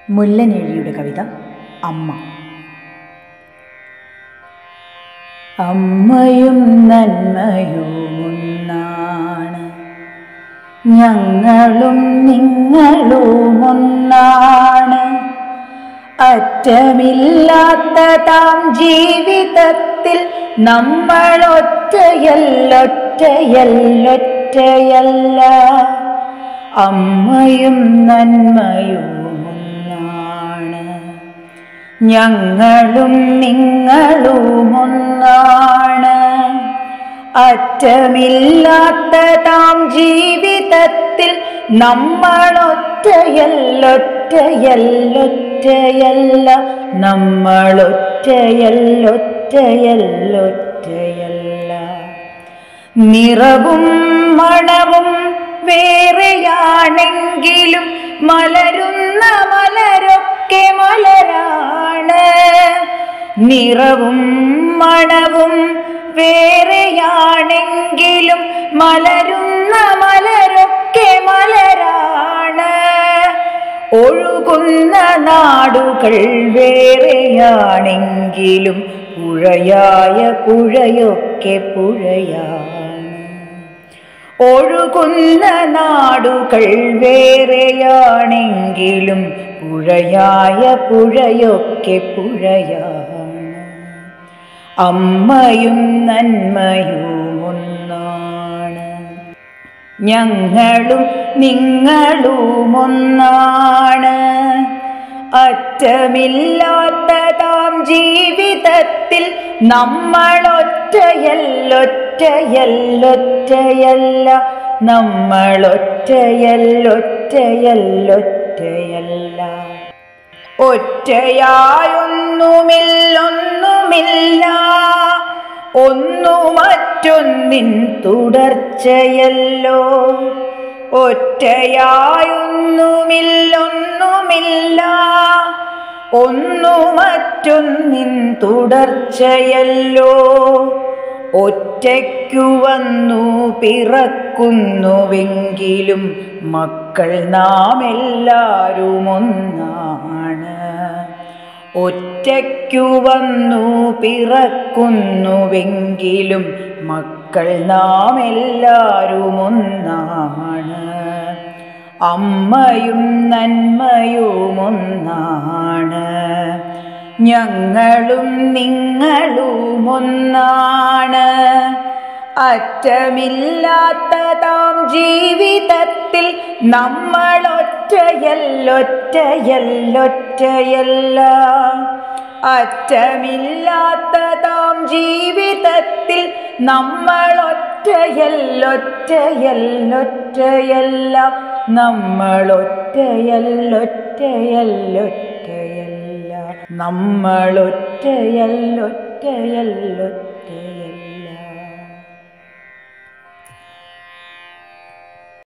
മുല്ലനേഴിയുടെ കവിത അമ്മ അമ്മയും നന്മയുമൊന്നാണ് ഞങ്ങളും നിങ്ങളും ഒന്നാണ് അറ്റമില്ലാത്ത താം ജീവിതത്തിൽ നമ്മളൊറ്റയല്ലൊറ്റയല്ലൊറ്റയല്ല അമ്മയും നന്മയും ഒന്നാണ് ഞങ്ങളും നിങ്ങളും ഒന്നാണ് അറ്റമില്ലാത്ത താം ജീവിതത്തിൽ നമ്മളൊറ്റയല്ലൊറ്റയല്ലൊറ്റയല്ല നമ്മളൊറ്റയല്ലൊറ്റയല്ലൊറ്റയല്ല നിറവും മണവും വേറെയാണെങ്കിലും മലരുന്ന മലരൊക്കെ മലരാണ് നിറവും മണവും വേറെയാണെങ്കിലും മലരുന്ന മലരൊക്കെ മലരാണ് ഒഴുകുന്ന നാടുകൾ വേറെയാണെങ്കിലും പുഴയായ പുഴയൊക്കെ പുഴയാണ് ഒഴുകുന്ന നാടുകൾ വേറെയാണെങ്കിലും പുഴയായ പുഴയൊക്കെ പുഴയാണ് അമ്മയും നന്മയും ഒന്നാണ് ഞങ്ങളും നിങ്ങളും ഒന്നാണ് അറ്റമില്ലാത്ത താം ജീവിതത്തിൽ നമ്മളൊറ്റയല്ലൊറ്റയല്ലൊറ്റയല്ല നമ്മളൊറ്റയല്ലൊറ്റയല്ലൊറ്റയല്ല ഒറ്റയായൊന്നുമില്ലൊന്നുമില്ല ഒന്നു മറ്റൊന്നിൻ തുടർച്ചയല്ലോ ഒറ്റയായൊന്നുമില്ലൊന്നുമില്ല ഒന്നു മറ്റൊന്നിൻ തുടർച്ചയല്ലോ ഒറ്റയ്ക്കു വന്നു പിറക്കുന്നുവെങ്കിലും മക്കൾ നാം എല്ലാവരും ഒന്നാണ് ഒറ്റയ്ക്കു വന്നു പിറക്കുന്നുവെങ്കിലും മക്കൾ നാം എല്ലാവരും ഒന്നാണ് അമ്മയും നന്മയും ഒന്നാണ് ഞങ്ങളും നിങ്ങളും ഒന്നാണ് അറ്റമില്ലാത്ത താം ജീവിതത്തിൽ നമ്മളൊറ്റയല്ലൊറ്റയല്ലൊറ്റയല്ല അറ്റമില്ലാത്ത താം ജീവിതത്തിൽ നമ്മളൊറ്റയല്ലൊറ്റയല്ലൊറ്റയല്ല നമ്മളൊറ്റയല്ലൊറ്റയല്ലൊറ്റയല്ല നമ്മളൊറ്റയല്ലൊറ്റയല്ലൊറ്റ